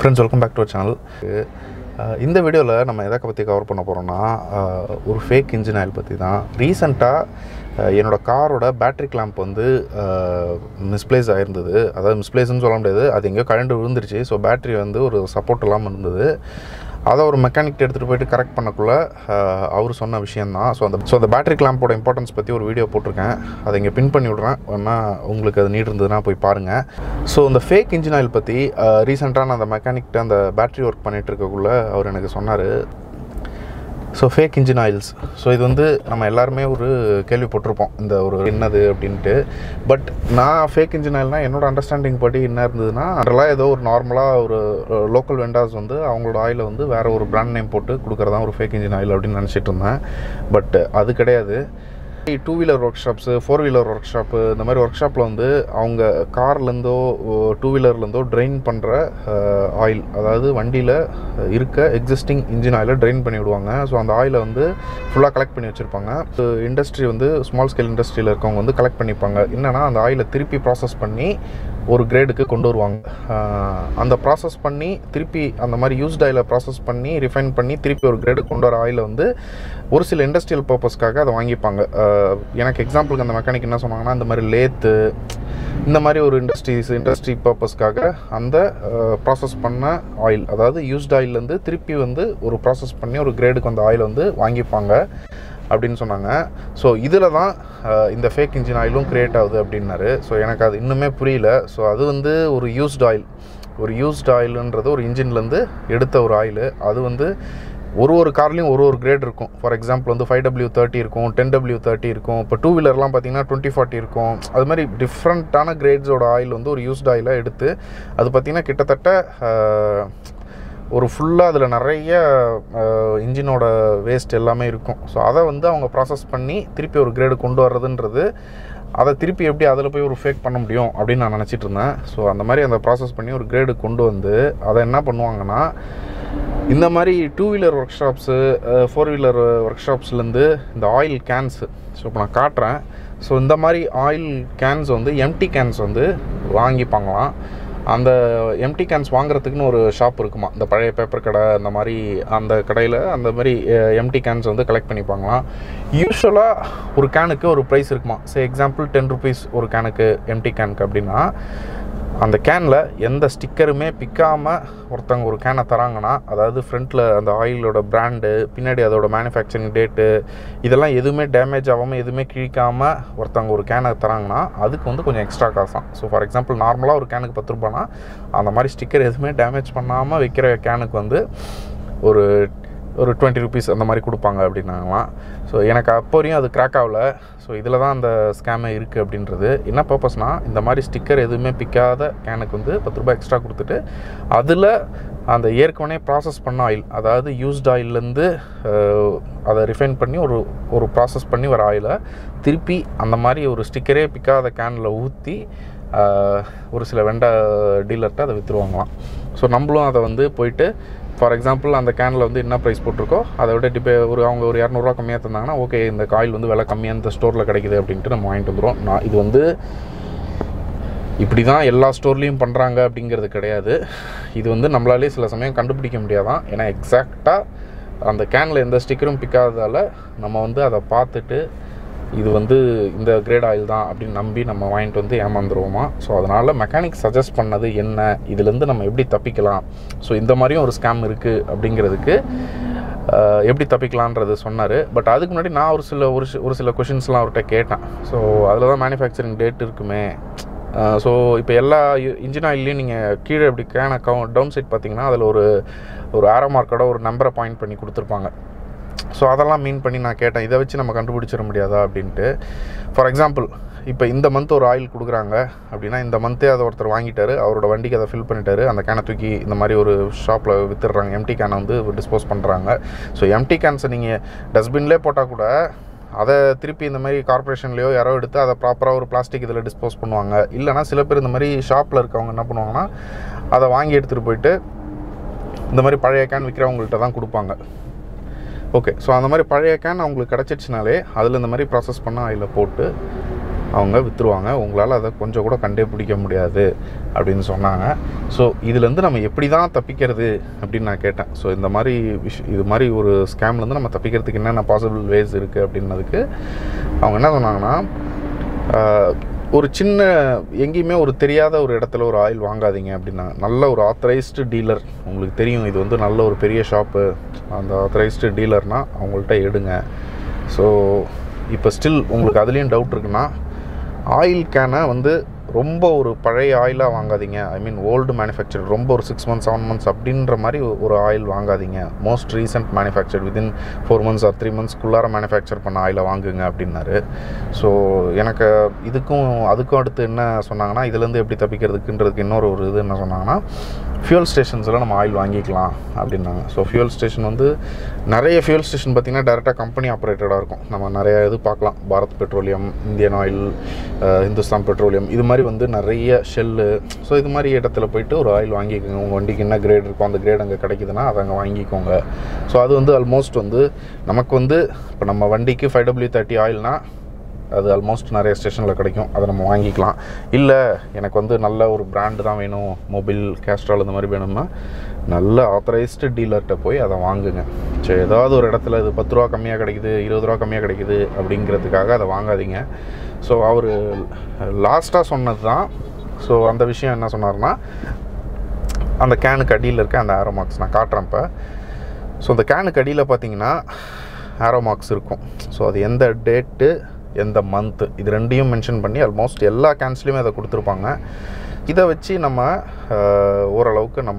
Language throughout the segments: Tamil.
friends welcome back to channel இந்த வீடியோவில் நம்ம எதை பற்றி கவர் பண்ண போகிறோம்னா ஒரு ஃபேக் இன்ஜின் ஆயில் பற்றி தான் ரீசண்டாக என்னோடய காரோட பேட்ரி கிளாம்ப் வந்து மிஸ்பிளேஸ் ஆயிருந்தது அதாவது மிஸ்பிளேஸ்னு சொல்ல முடியாது அது எங்கேயோ கரண்ட் விழுந்துருச்சு ஸோ பேட்ரி வந்து ஒரு சப்போர்ட் இல்லாமல் இருந்தது அதை ஒரு மெக்கானிக் எடுத்துகிட்டு போயிட்டு கரெக்ட் பண்ணக்குள்ளே அவர் சொன்ன விஷயந்தான் ஸோ அந்த ஸோ அந்த பேட்டரி கிளாம்போட இம்பார்ட்டன்ஸ் பற்றி ஒரு வீடியோ போட்டிருக்கேன் அதை இங்கே பின் பண்ணி விட்றேன் வேணா உங்களுக்கு அது நீட் இருந்ததுன்னா போய் பாருங்கள் ஸோ இந்த ஃபேக் இன்ஜின் ஆயில் பற்றி ரீசெண்டாக நான் அந்த மெக்கானிக்கிட்ட அந்த பேட்டரி ஒர்க் பண்ணிகிட்டு இருக்கக்குள்ள அவர் எனக்கு சொன்னார் so fake engine oils so இது வந்து நம்ம எல்லாருமே ஒரு கேள்விப்பட்டிருப்போம் இந்த ஒரு என்னது அப்படின்ட்டு பட் நான் ஃபேக் இன்ஜின் ஆயில்னால் என்னோட அண்டர்ஸ்டாண்டிங் படி என்ன இருந்ததுன்னா அதெல்லாம் ஏதோ ஒரு நார்மலாக ஒரு லோக்கல் வெண்டார்ஸ் வந்து அவங்களோட ஆயிலை வந்து வேறு ஒரு பிராண்ட் நேம் போட்டு கொடுக்குறதா ஒரு ஃபேக் இன்ஜின் ஆயில் அப்படின்னு நினச்சிட்டு இருந்தேன் பட் அது கிடையாது two wheeler work shops four wheeler work shop இந்த மாதிரி ஒர்க் ஷாப்பில் வந்து அவங்க கார்லேருந்தோ டூ வீலர்லேருந்தோ ட்ரெயின் பண்ணுற ஆயில் அதாவது வண்டியில் இருக்க எக்ஸிஸ்டிங் இன்ஜின் ஆயிலை ட்ரெயின் பண்ணி விடுவாங்க ஸோ அந்த ஆயிலை வந்து ஃபுல்லாக கலெக்ட் பண்ணி வச்சுருப்பாங்க இண்டஸ்ட்ரி வந்து ஸ்மால் ஸ்கேல் இண்டஸ்ட்ரியில் இருக்கவங்க வந்து கலெக்ட் பண்ணிப்பாங்க என்னென்னா அந்த ஆயிலை திருப்பி ப்ராசஸ் பண்ணி ஒரு கிரேடுக்கு கொண்டு வருவாங்க அந்த ப்ராசஸ் பண்ணி திருப்பி அந்த மாதிரி யூஸ்ட் ஆயிலை ப்ராசஸ் பண்ணி ரிஃபைன் பண்ணி திருப்பி ஒரு கிரேடு கொண்டு வர ஆயிலை வந்து ஒரு சில இண்டஸ்ட்ரியல் பர்பஸ்க்காக அதை வாங்கிப்பாங்க எனக்கு எக்ஸாம்பிளுக்கு அந்த மெக்கானிக் என்ன சொன்னாங்கன்னா இந்த மாதிரி லேத்து இந்த மாதிரி ஒரு இண்டஸ்ட்ரீஸ் இண்டஸ்ட்ரி பர்பஸ்க்காக அந்த ப்ராசஸ் பண்ண ஆயில் அதாவது யூஸ்ட் ஆயிலேருந்து திருப்பி வந்து ஒரு ப்ராசஸ் பண்ணி ஒரு கிரேடுக்கு அந்த ஆயில் வந்து வாங்கிப்பாங்க அப்படின்னு சொன்னாங்க ஸோ இதில் தான் இந்த ஃபேக் இன்ஜின் ஆயிலும் க்ரியேட் ஆகுது அப்படின்னாரு ஸோ எனக்கு அது இன்னுமே புரியல ஸோ அது வந்து ஒரு யூஸ்ட் ஆயில் ஒரு யூஸ்ட் ஆயிலுன்றது ஒரு இன்ஜின்லேருந்து எடுத்த ஒரு ஆயில் அது வந்து ஒரு ஒரு கார்லேயும் ஒரு ஒரு கிரேட் இருக்கும் ஃபார் எக்ஸாம்பிள் வந்து ஃபைவ் டபிள்யூ தேர்ட்டி இருக்கும் டென் டபிள்யூ தேர்ட்டி இருக்கும் இப்போ டூ வீலர்லாம் பார்த்தீங்கன்னா டுவெண்ட்டி ஃபார்ட்டி இருக்கும் அது மாதிரி டிஃப்ரெண்ட்டான கிரேட்ஸோட ஆயில் வந்து ஒரு யூஸ்ட் ஆயிலாக எடுத்து அது பார்த்திங்கன்னா கிட்டத்தட்ட ஒரு ஃபுல்லாக அதில் நிறைய இன்ஜினோட வேஸ்ட் எல்லாமே இருக்கும் ஸோ அதை வந்து அவங்க ப்ராசஸ் பண்ணி திருப்பி ஒரு கிரேடு கொண்டு வர்றதுன்றது அதை திருப்பி எப்படி அதில் போய் ஒரு ஃபேக் பண்ண முடியும் அப்படின்னு நான் நினச்சிட்டு இருந்தேன் ஸோ அந்த மாதிரி அந்த ப்ராசஸ் பண்ணி ஒரு கிரேடு கொண்டு வந்து அதை என்ன பண்ணுவாங்கன்னா இந்த மாதிரி two wheeler work shops four wheeler work ஷாப்ஸ்லேருந்து இந்த ஆயில் கேன்ஸு ஸோ இப்போ நான் காட்டுறேன் ஸோ இந்த மாதிரி ஆயில் கேன்ஸ் வந்து எம்டி கேன்ஸ் வந்து வாங்கிப்பாங்களாம் அந்த எம்டி கேன்ஸ் வாங்குறதுக்குன்னு ஒரு ஷாப் இருக்குமா இந்த பழைய பேப்பர் கடை அந்த மாதிரி அந்த கடையில் அந்த மாதிரி எம்டி கேன்ஸ் வந்து கலெக்ட் பண்ணிப்பாங்களாம் யூஸ்வலாக ஒரு கேனுக்கு ஒரு ப்ரைஸ் இருக்குமா சே எக்ஸாம்பிள் டென் ருபீஸ் ஒரு கேனுக்கு எம்டி கேனுக்கு அப்படின்னா அந்த கேனில் எந்த ஸ்டிக்கருமே பிக்காமல் ஒருத்தவங்க ஒரு கேனை தராங்கன்னா அதாவது ஃப்ரண்ட்டில் அந்த ஆயிலோட பிராண்டு பின்னாடி அதோட மேனுஃபேக்சரிங் டேட்டு இதெல்லாம் எதுவுமே டேமேஜ் ஆகாமல் எதுவுமே கிழிக்காமல் ஒருத்தவங்க ஒரு கேனை தராங்கன்னா அதுக்கு வந்து கொஞ்சம் எக்ஸ்ட்ரா காசாம் ஸோ ஃபார் எக்ஸாம்பிள் நார்மலாக ஒரு கேனுக்கு பத்து ரூபானா அந்த மாதிரி ஸ்டிக்கர் எதுவுமே டேமேஜ் பண்ணாமல் வைக்கிற கேனுக்கு வந்து ஒரு ஒரு டுவெண்ட்டி ருபீஸ் அந்த மாதிரி கொடுப்பாங்க அப்படின்னாங்களாம் ஸோ எனக்கு அப்போ வரையும் அது கிராக் ஆகல ஸோ இதில் தான் அந்த ஸ்கேமே இருக்குது அப்படின்றது என்ன பர்பஸ்னால் இந்த மாதிரி ஸ்டிக்கர் எதுவுமே பிக்காத கேனுக்கு வந்து பத்து ரூபாய் எக்ஸ்ட்ரா கொடுத்துட்டு அதில் அந்த ஏற்கனவே ப்ராசஸ் பண்ண ஆயில் அதாவது யூஸ்ட் ஆயிலேருந்து அதை ரிஃபைன் பண்ணி ஒரு ஒரு ப்ராசஸ் பண்ணி வர ஆயிலை திருப்பி அந்த மாதிரி ஒரு ஸ்டிக்கரே பிக்காத கேனில் ஊற்றி ஒரு சில வெண்ட டீலர்கிட்ட அதை விற்றுருவாங்களாம் ஸோ நம்மளும் அதை வந்து போயிட்டு ஃபார் எக்ஸாம்பிள் அந்த கேனில் வந்து என்ன ப்ரைஸ் போட்டிருக்கோ அதை விட டிபே ஒரு அவங்க ஒரு இரநூறுவா கம்மியாக தந்தாங்கன்னா ஓகே இந்த காயில் வந்து விலை கம்மியாக இந்த ஸ்டோரில் கிடைக்குது அப்படின்ட்டு நம்ம வாங்கிட்டு வந்துடும் நான் இது வந்து இப்படி தான் எல்லா ஸ்டோர்லேயும் பண்ணுறாங்க அப்படிங்கிறது கிடையாது இது வந்து நம்மளாலே சில சமயம் கண்டுபிடிக்க முடியாதான் ஏன்னா எக்ஸாக்டாக அந்த கேனில் எந்த ஸ்டிக்கரும் பிக்காததால் நம்ம வந்து அதை பார்த்துட்டு இது வந்து இந்த கிரேட் ஆயில் தான் அப்படின்னு நம்பி நம்ம வாங்கிட்டு வந்து ஏமாந்துருவோமா ஸோ அதனால் மெக்கானிக் சஜஸ்ட் பண்ணது என்ன இதுலேருந்து நம்ம எப்படி தப்பிக்கலாம் ஸோ இந்த மாதிரியும் ஒரு ஸ்கேம் இருக்குது அப்படிங்கிறதுக்கு எப்படி தப்பிக்கலான்றது சொன்னார் பட் அதுக்கு முன்னாடி நான் ஒரு சில ஒரு ஒரு சில கொஷின்ஸ்லாம் அவர்கிட்ட கேட்டேன் ஸோ அதில் தான் மேனுஃபேக்சரிங் டேட் இருக்குமே ஸோ இப்போ எல்லா இன்ஜின் ஆயிலையும் நீங்கள் கீழே இப்படி கேன கவு டவுன் சைட் பார்த்தீங்கன்னா அதில் ஒரு ஒரு ஆரோ மார்க்கோட ஒரு நம்பரை பாயிண்ட் பண்ணி கொடுத்துருப்பாங்க ஸோ அதெல்லாம் மீன் பண்ணி நான் கேட்டேன் இதை வச்சு நம்ம கண்டுபிடிச்சிட முடியாதா அப்படின்ட்டு ஃபார் எக்ஸாம்பிள் இப்போ இந்த மந்த் ஒரு ஆயில் கொடுக்குறாங்க அப்படின்னா இந்த மந்த்தே அதை ஒருத்தர் வாங்கிட்டாரு அவரோட வண்டிக்கு அதை ஃபில் பண்ணிட்டாரு அந்த கேனை தூக்கி இந்த மாதிரி ஒரு ஷாப்பில் வித்துடுறாங்க எம்டி கேனை வந்து டிஸ்போஸ் பண்ணுறாங்க ஸோ எம்டி கேன்ஸை நீங்கள் டஸ்ட்பின்லேயே போட்டால் கூட அதை திருப்பி இந்த மாதிரி கார்பரேஷன்லேயோ யாரோ எடுத்து அதை ப்ராப்பராக ஒரு பிளாஸ்டிக் இதில் டிஸ்போஸ் பண்ணுவாங்க இல்லைனா சில பேர் இந்த மாதிரி ஷாப்பில் இருக்கவங்க என்ன பண்ணுவாங்கன்னா அதை வாங்கி எடுத்துகிட்டு போயிட்டு இந்த மாதிரி பழைய கேன் விற்கிறவங்கள்ட்ட தான் கொடுப்பாங்க ஓகே ஸோ அந்த மாதிரி பழைய கேன் அவங்களுக்கு கிடச்சிடுச்சுனாலே அதில் இந்த மாதிரி ப்ராசஸ் பண்ண அதில் போட்டு அவங்க விற்றுருவாங்க உங்களால் அதை கொஞ்சம் கூட கண்டே பிடிக்க முடியாது அப்படின்னு சொன்னாங்க ஸோ இதுலேருந்து நம்ம எப்படி தான் தப்பிக்கிறது அப்படின்னு நான் கேட்டேன் ஸோ இந்த மாதிரி விஷ் இது மாதிரி ஒரு ஸ்கேம்லேருந்து நம்ம தப்பிக்கிறதுக்கு என்னென்ன பாசிபிள் வேஸ் இருக்குது அப்படின்னதுக்கு அவங்க என்ன சொன்னாங்கன்னா ஆஹ், ஒரு சின்ன எங்கேயுமே ஒரு தெரியாத ஒரு இடத்துல ஒரு ஆயில் வாங்காதீங்க அப்படின்னாங்க நல்ல ஒரு ஆத்தரைஸ்டு டீலர் உங்களுக்கு தெரியும் இது வந்து நல்ல ஒரு பெரிய ஷாப்பு அந்த ஆத்தரைஸ்டு டீலர்னால் அவங்கள்ட்ட எடுங்க ஸோ இப்போ ஸ்டில் உங்களுக்கு அதுலேயும் டவுட் இருக்குன்னா ஆயில் கேனை வந்து ரொம்ப ஒரு பழைய ஆயிலாக வாங்காதீங்க ஐ மீன் ஓல்டு மேனுஃபேக்சர் ரொம்ப ஒரு சிக்ஸ் மந்த்ஸ் செவன் மந்த்ஸ் அப்படின்ற மாதிரி ஒரு ஆயில் வாங்காதீங்க most recent manufacture within four months or three மந்த்ஸ்க்குள்ளார மேனுஃபேக்சர் பண்ண ஆயிலை வாங்குங்க அப்படின்னாரு ஸோ எனக்கு இதுக்கும் அதுக்கும் அடுத்து என்ன சொன்னாங்கன்னா இதுலேருந்து எப்படி தப்பிக்கிறதுக்குன்றதுக்கு இன்னொரு ஒரு இது என்ன சொன்னாங்கன்னா ஃபியூல் ஸ்டேஷன்ஸில் நம்ம ஆயில் வாங்கிக்கலாம் அப்படின்னாங்க ஸோ ஃபியூல் ஸ்டேஷன் வந்து நிறைய ஃபியூல் ஸ்டேஷன் பார்த்திங்கன்னா டேரெக்டாக கம்பெனி ஆப்ரேட்டடாக இருக்கும் நம்ம நிறைய இது பார்க்கலாம் Bharat Petroleum Indian Oil ah, Hindustan Petroleum இது மாதிரி வந்து நிறைய ஷெல்லு ஸோ இது மாதிரி இடத்துல போயிட்டு ஒரு ஆயில் வாங்கிக்கோங்க உங்கள் வண்டிக்கு என்ன கிரேட் இருக்கோ அந்த கிரேட் அங்கே கிடைக்குதுன்னா அதை அங்கே வாங்கிக்கோங்க ஸோ அது வந்து ஆல்மோஸ்ட் வந்து நமக்கு வந்து இப்போ நம்ம வண்டிக்கு ஃபைவ் டபிள்யூ தேர்ட்டி ஆயில்னா அது ஆல்மோஸ்ட் நிறைய ஸ்டேஷனில் கிடைக்கும் அதை நம்ம வாங்கிக்கலாம் இல்லை எனக்கு வந்து நல்ல ஒரு பிராண்டு தான் வேணும் மொபைல் கேஸ்ட்ரால் இந்த மாதிரி வேணும்னா நல்ல ஆத்தரைஸ்டு டீலர்கிட்ட போய் அதை வாங்குங்க சரி ஏதாவது ஒரு இடத்துல இது பத்து ரூபா கம்மியாக கிடைக்குது இருபது ரூபா கம்மியாக கிடைக்குது அப்படிங்கிறதுக்காக அதை வாங்காதீங்க ஸோ அவர் லாஸ்ட்டாக சொன்னது தான் ஸோ அந்த விஷயம் என்ன சொன்னார்னா அந்த கேனுக்கு அடியில் இருக்க அந்த ஆரோ மார்க்ஸ் நான் காட்டுறேன் இப்போ ஸோ அந்த கேனுக்கு அடியில் பார்த்தீங்கன்னா ஆரோ மார்க்ஸ் இருக்கும் ஸோ அது எந்த டேட்டு எந்த மந்த்து இது ரெண்டையும் மென்ஷன் பண்ணி ஆல்மோஸ்ட் எல்லா கேன்ஸ்லேயுமே அதை கொடுத்துருப்பாங்க இதை வச்சு நம்ம அஹ், ஓரளவுக்கு நம்ம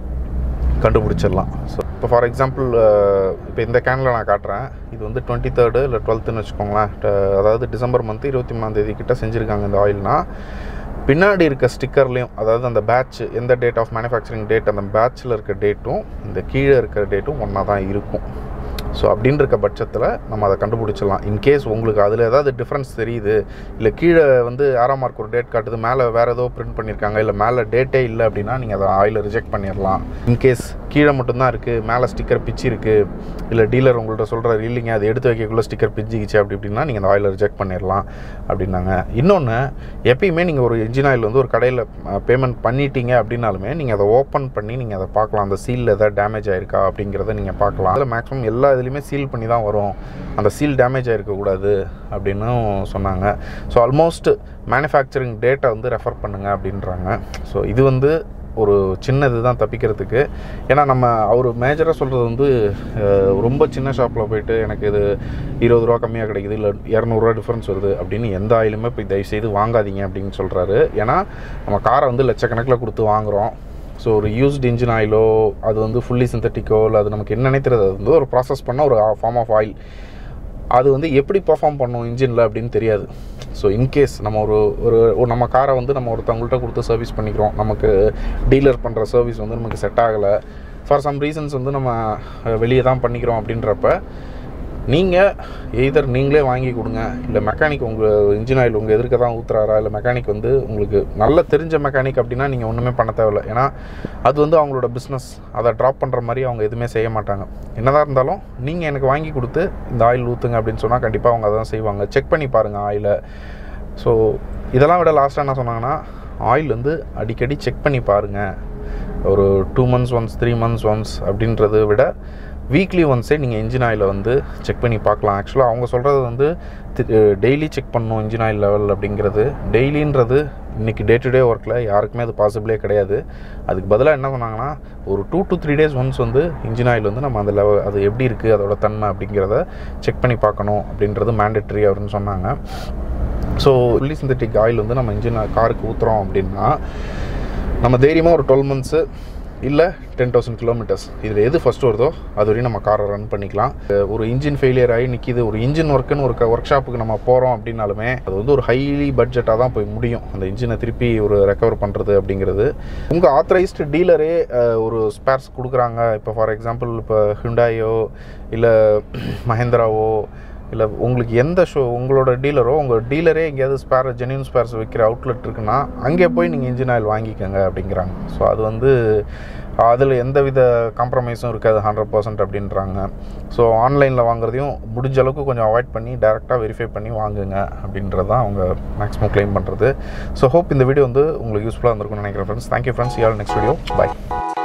கண்டுபிடிச்சிடலாம் ஸோ இப்போ ஃபார் எக்ஸாம்பிள் இப்போ இந்த கேனில் நான் காட்டுறேன் இது வந்து டுவெண்ட்டி தேர்டு இல்லை டுவெல்த்துன்னு வச்சுக்கோங்களேன் ட- அதாவது டிசம்பர் மந்த் இருபத்தி மூணாந்தேதி கிட்ட செஞ்சுருக்காங்க இந்த ஆயில்னா பின்னாடி இருக்க ஸ்டிக்கர்லேயும் அதாவது அந்த பேட்ச் எந்த டேட் ஆஃப் மேனுஃபேக்சரிங் டேட் அந்த பேட்ச்சில் இருக்க டேட்டும் இந்த கீழே இருக்கிற டேட்டும் ஒன்றா தான் இருக்கும் ஸோ அப்படின்னு இருக்க பட்சத்தில் நம்ம அதை கண்டுபிடிச்சிடலாம் இன்கேஸ் உங்களுக்கு அதில் ஏதாவது டிஃப்ரென்ஸ் தெரியுது இல்லை கீழே வந்து ஆறாம் மார்க் ஒரு டேட் காட்டுது மேலே வேறு ஏதோ பிரிண்ட் பண்ணியிருக்காங்க இல்லை மேலே டேட்டே இல்லை அப்படின்னா நீங்கள் அதை ஆயில் ரிஜெக்ட் பண்ணிடலாம் இன்கேஸ் கீழே மட்டும்தான் இருக்குது மேலே ஸ்டிக்கர் பிச்சு இருக்குது இல்லை டீலர் உங்கள்ட்ட சொல்கிறாரு இல்லைங்க அதை எடுத்து வைக்கக்குள்ள ஸ்டிக்கர் பிச்சுக்கிச்சு அப்படி இப்படின்னா நீங்கள் அந்த ஆயிலை ரிஜெக்ட் பண்ணிடலாம் அப்படின்னாங்க இன்னொன்று எப்பயுமே நீங்கள் ஒரு இன்ஜின் ஆயில் வந்து ஒரு கடையில் பேமெண்ட் பண்ணிட்டீங்க அப்படின்னாலுமே நீங்கள் அதை ஓப்பன் பண்ணி நீங்கள் அதை பார்க்கலாம் அந்த சீலில் எதாவது டேமேஜ் ஆயிருக்கா அப்படிங்கிறத நீங்கள் பார்க்கலாம் அதில் மேக்ஸிமம் எல்லா இதுலேயுமே சீல் பண்ணி தான் வரும் அந்த சீல் டேமேஜ் ஆயிருக்கக்கூடாது அப்படின்னும் சொன்னாங்க ஸோ ஆல்மோஸ்ட் மேனுஃபேக்சரிங் டேட்டை வந்து ரெஃபர் பண்ணுங்க அப்படின்றாங்க ஸோ இது வந்து ஒரு சின்ன இதுதான் தப்பிக்கிறதுக்கு ஏன்னா நம்ம அவர் மேஜராக சொல்கிறது வந்து அஹ், ரொம்ப சின்ன ஷாப்பில் போயிட்டு எனக்கு இது இருபது ரூபா கம்மியாக கிடைக்குது இல்லை இரநூறுவா டிஃப்ரென்ஸ் வருது அப்படின்னு எந்த ஆயிலுமே போய் தயவுசெய்து வாங்காதீங்க அப்படின்னு சொல்கிறாரு ஏன்னா நம்ம காரை வந்து லட்சக்கணக்கில் கொடுத்து வாங்குகிறோம் ஸோ ஒரு யூஸ்ட் இன்ஜின் ஆயிலோ அது வந்து ஃபுல்லி சிந்தட்டிக்கோ இல்லை அது நமக்கு என்னன்னே தெரியாது அது வந்து ஒரு ப்ராசஸ் பண்ண ஒரு ஃபார்ம் ஆஃப் ஆயில் அது வந்து எப்படி பெர்ஃபார்ம் பண்ணும் இன்ஜினில் அப்படின்னு தெரியாது ஸோ இன்கேஸ் நம்ம ஒரு ஒரு ஒரு நம்ம காரை வந்து நம்ம ஒருத்தவங்கள்ட்ட கொடுத்து சர்வீஸ் பண்ணிக்கிறோம் நமக்கு டீலர் பண்ணுற சர்வீஸ் வந்து நமக்கு செட் ஆகலை ஃபார் சம் ரீசன்ஸ் வந்து நம்ம வெளியே தான் பண்ணிக்கிறோம் அப்படின்றப்ப நீங்கள் எய்தர் நீங்களே வாங்கி கொடுங்க இல்லை மெக்கானிக் உங்கள் இன்ஜின் ஆயில் உங்கள் எதிர்க்க தான் ஊற்றுறாரா இல்லை மெக்கானிக் வந்து உங்களுக்கு நல்ல தெரிஞ்ச மெக்கானிக் அப்படின்னா நீங்கள் ஒன்றுமே பண்ண தேவையில்ல ஏன்னா அது வந்து அவங்களோட பிஸ்னஸ் அதை ட்ராப் பண்ணுற மாதிரி அவங்க எதுவுமே செய்ய மாட்டாங்க என்னதான் இருந்தாலும் நீங்கள் எனக்கு வாங்கி கொடுத்து இந்த ஆயில் ஊற்றுங்க அப்படின்னு சொன்னால் கண்டிப்பாக அவங்க அதை தான் செய்வாங்க செக் பண்ணி பாருங்கள் ஆயிலை ஸோ இதெல்லாம் விட லாஸ்ட்டாக என்ன சொன்னாங்கன்னா ஆயில் வந்து அடிக்கடி செக் பண்ணி பாருங்கள் ஒரு two months once three months once அப்படின்றத விட வீக்லி ஒன்ஸே நீங்கள் இன்ஜின் ஆயிலை வந்து செக் பண்ணி பார்க்கலாம் ஆக்சுவலாக அவங்க சொல்கிறது வந்து டெய்லி செக் பண்ணணும் இன்ஜின் ஆயில் லெவல் அப்படிங்கிறது டெய்லின்றது இன்றைக்கி டே டு டே ஒர்க்கில் யாருக்குமே அது பாசிபிளே கிடையாது அதுக்கு பதிலாக என்ன சொன்னாங்கன்னா ஒரு two to three days once வந்து இன்ஜின் ஆயில் வந்து நம்ம அந்த லெவல் அது எப்படி இருக்குது அதோட தன்மை அப்படிங்கிறத செக் பண்ணி பார்க்கணும் அப்படின்றது மேண்டட்ரி அப்படின்னு சொன்னாங்க ஸோ ஃபுல்லி சிந்தட்டிக் ஆயில் வந்து நம்ம இன்ஜின் காருக்கு ஊற்றுறோம் அப்படின்னா நம்ம தைரியமாக ஒரு டுவெல் மந்த்ஸு இல்லை டென் தௌசண்ட் கிலோமீட்டர்ஸ் இதில் எது ஃபஸ்ட் வருதோ அது வரையும் நம்ம காரை ரன் பண்ணிக்கலாம் அஹ் ஒரு இன்ஜின் ஃபெயிலியர் ஆகி நிற்கிது ஒரு இன்ஜின் ஒர்க்குன்னு ஒரு ஒர்க் ஷாப்புக்கு நம்ம போகிறோம் அப்படின்னாலுமே அது வந்து ஒரு ஹைலி பட்ஜெட்டாக தான் போய் முடியும் அந்த இன்ஜினை திருப்பி ஒரு ரெக்கவர் பண்ணுறது அப்படிங்கிறது உங்கள் ஆத்தரைஸ்டு டீலரே ஒரு ஸ்பேர்ஸ் கொடுக்குறாங்க இப்போ ஃபார் எக்ஸாம்பிள் இப்போ ஹுண்டாயோ இல்லை மஹேந்திராவோ இல்லை உங்களுக்கு எந்த ஷோ உங்களோட டீலரோ உங்கள் டீலரே எங்கேயாவது ஸ்பேர் ஜென்யூன் ஸ்பேர்ஸ் விற்கிற அவுட்லெட் இருக்குன்னா அங்கே போய் நீங்கள் இன்ஜின் ஆயில் வாங்கிக்கோங்க அப்படிங்கிறாங்க ஸோ அது வந்து அதில் எந்தவித காம்ப்ரமைஸும் இருக்காது ஹண்ட்ரட் பர்சன்ட் அப்படின்றாங்க ஸோ ஆன்லைனில் வாங்குறதையும் முடிஞ்ச அளவுக்கு கொஞ்சம் அவாய்ட் பண்ணி டேரெக்டாக வெரிஃபை பண்ணி வாங்குங்க அப்படின்றது தான் அவங்க மேக்ஸிமம் க்ளைம் பண்ணுறது ஸோ ஹோப் இந்த வீடியோ வந்து உங்களுக்கு யூஸ்ஃபுல்லாக இருந்திருக்கும்னு நினைக்கிறேன் ஃப்ரெண்ட்ஸ் தேங்க்யூ ஃப்ரெண்ட்ஸ் யார் நெக்ஸ்ட் வீடியோ பை